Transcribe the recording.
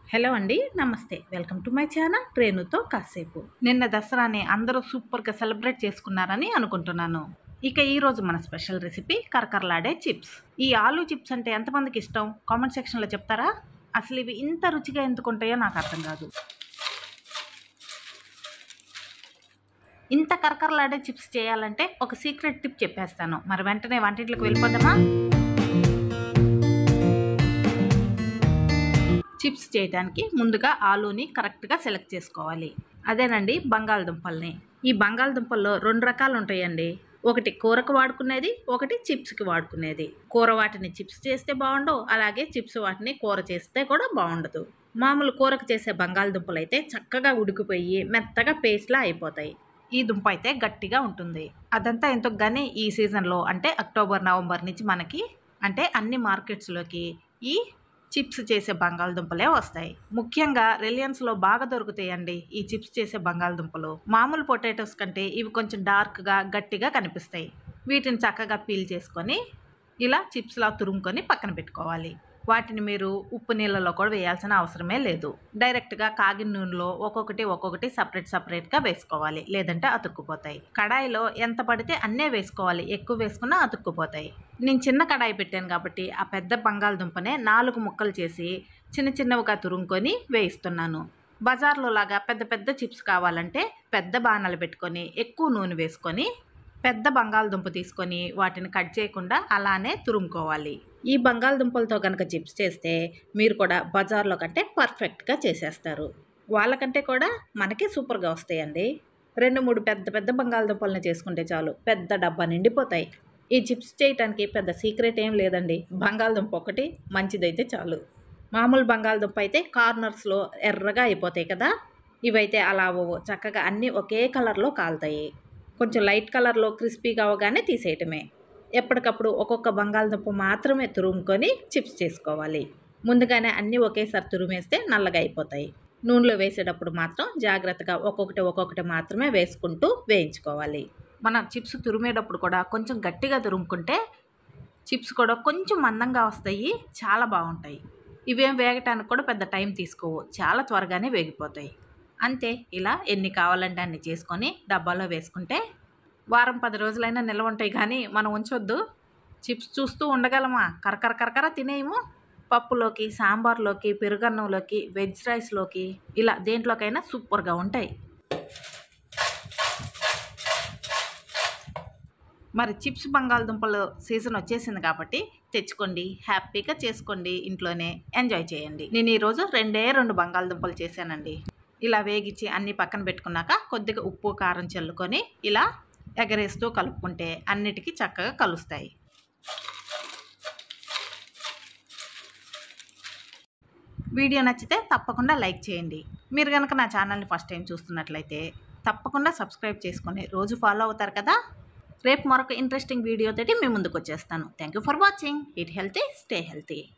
hello అండి నమస్తే welcome to my channel రేణుతో కాసేపు నిన్న దసరాని అందరూ సూపర్గా సెలబ్రేట్ చేసుకున్నారని అనుకుంటున్నాను ఇక ఈ రోజు మన స్పెషల్ రెసిపీ కరకరలాడే చిప్స్ ఈ ఆలూ చిప్స్ అంటే ఎంతమందికి ఇష్టం కామెంట్ సెక్షన్లో చెప్తారా అసలు ఇవి ఇంత రుచిగా ఎందుకు ఉంటాయో నాకు అర్థం కాదు ఇంత కరకరలాడే చిప్స్ చేయాలంటే ఒక సీక్రెట్ టిప్ చెప్పేస్తాను మరి వెంటనే వంటింట్లోకి వెళ్ళిపోదామా చిప్స్ చేయడానికి ముందుగా ఆలూని కరెక్ట్గా సెలెక్ట్ చేసుకోవాలి అదేనండి బంగాళదుంపల్ని ఈ బంగాళదుంపల్లో రెండు రకాలు ఉంటాయండి ఒకటి కూరకు వాడుకునేది ఒకటి చిప్స్కి వాడుకునేది కూర వాటిని చిప్స్ చేస్తే బాగుండవు అలాగే చిప్స్ వాటిని కూర చేస్తే కూడా బాగుండదు మామూలు కూరకు చేసే బంగాళదుంపలు అయితే చక్కగా ఉడికిపోయి మెత్తగా పేస్ట్లా అయిపోతాయి ఈ దుంప అయితే గట్టిగా ఉంటుంది అదంతా ఎంతో కానీ ఈ సీజన్లో అంటే అక్టోబర్ నవంబర్ నుంచి మనకి అంటే అన్ని మార్కెట్స్లోకి ఈ చిప్స్ చేసే బంగాళదుంపలే వస్తాయి ముఖ్యంగా రిలయన్స్లో బాగా దొరుకుతాయండి ఈ చిప్స్ చేసే బంగాళదుంపలు మామూలు పొటాటోస్ కంటే ఇవి కొంచెం డార్క్గా గట్టిగా కనిపిస్తాయి వీటిని చక్కగా పీల్ చేసుకొని ఇలా చిప్స్లా తురుముకొని పక్కన పెట్టుకోవాలి వాటిని మీరు ఉప్పు నీళ్ళలో కూడా వేయాల్సిన అవసరమే లేదు డైరెక్ట్గా కాగిన నూనెలో ఒక్కొక్కటి ఒక్కొక్కటి సపరేట్ సపరేట్గా వేసుకోవాలి లేదంటే అతుక్కుపోతాయి కడాయిలో ఎంత పడితే అన్నే వేసుకోవాలి ఎక్కువ వేసుకున్నా అతుక్కుపోతాయి నేను చిన్న కడాయి పెట్టాను కాబట్టి ఆ పెద్ద బంగాళదుంపనే నాలుగు ముక్కలు చేసి చిన్న చిన్నవిగా తురుముకొని వేయిస్తున్నాను బజార్లో లాగా పెద్ద పెద్ద చిప్స్ కావాలంటే పెద్ద బాణాలు పెట్టుకొని ఎక్కువ నూనె వేసుకొని పెద్ద బంగాళదుంప తీసుకొని వాటిని కట్ చేయకుండా అలానే తురుముకోవాలి ఈ బంగాళదుంపలతో కనుక చిప్స్ చేస్తే మీరు కూడా బజార్లో కంటే పర్ఫెక్ట్గా చేసేస్తారు వాళ్ళకంటే కూడా మనకి సూపర్గా వస్తాయండి రెండు మూడు పెద్ద పెద్ద బంగాళదుంపలను చేసుకుంటే చాలు పెద్ద డబ్బా నిండిపోతాయి ఈ చిప్స్ చేయటానికి పెద్ద సీక్రెట్ ఏం లేదండి బంగాళదుంప ఒకటి మంచిదైతే చాలు మామూలు బంగాళదుంప అయితే కార్నర్స్లో ఎర్రగా అయిపోతాయి కదా ఇవైతే అలా అవ్వవు చక్కగా అన్నీ ఒకే కలర్లో కాలుతాయి కొంచెం లైట్ కలర్లో క్రిస్పీగా అవగానే తీసేయటమే ఎప్పటికప్పుడు ఒక్కొక్క బంగాళదుంప మాత్రమే తురుముకొని చిప్స్ చేసుకోవాలి ముందుగానే అన్నీ ఒకేసారి తురిమేస్తే నల్లగా అయిపోతాయి నూనెలో వేసేటప్పుడు మాత్రం జాగ్రత్తగా ఒక్కొక్కటి ఒక్కొక్కటి మాత్రమే వేసుకుంటూ వేయించుకోవాలి మనం చిప్స్ తురిమేటప్పుడు కూడా కొంచెం గట్టిగా తురుముకుంటే చిప్స్ కూడా కొంచెం మందంగా వస్తాయి చాలా బాగుంటాయి ఇవేం వేగటానికి కూడా పెద్ద టైం తీసుకోవు చాలా త్వరగానే వేగిపోతాయి అంతే ఇలా ఎన్ని కావాలంటే అన్ని చేసుకొని డబ్బాలో వేసుకుంటే వారం పది రోజులైనా నిల్వ ఉంటాయి కానీ మనం ఉంచొద్దు చిప్స్ చూస్తూ ఉండగలమా కరకర కరకర తినేయము పప్పులోకి సాంబార్లోకి పెరుగన్నంలోకి వెజ్ రైస్లోకి ఇలా దేంట్లోకైనా సూపర్గా ఉంటాయి మరి చిప్స్ బంగాళదుంపలు సీజన్ వచ్చేసింది కాబట్టి తెచ్చుకోండి హ్యాపీగా చేసుకోండి ఇంట్లోనే ఎంజాయ్ చేయండి నేను ఈరోజు రెండే రెండు బంగాళదుంపలు చేశానండి ఇలా వేగించి అన్నీ పక్కన పెట్టుకున్నాక కొద్దిగా ఉప్పు కారం చల్లుకొని ఇలా ఎగరేస్తూ కలుపుకుంటే అన్నిటికీ చక్కగా కలుస్తాయి వీడియో నచ్చితే తప్పకుండా లైక్ చేయండి మీరు కనుక నా ఛానల్ని ఫస్ట్ టైం చూస్తున్నట్లయితే తప్పకుండా సబ్స్క్రైబ్ చేసుకొని రోజు ఫాలో అవుతారు కదా రేపు మరొక ఇంట్రెస్టింగ్ వీడియో తోటి మీ ముందుకు వచ్చేస్తాను thank you for watching it healthy stay healthy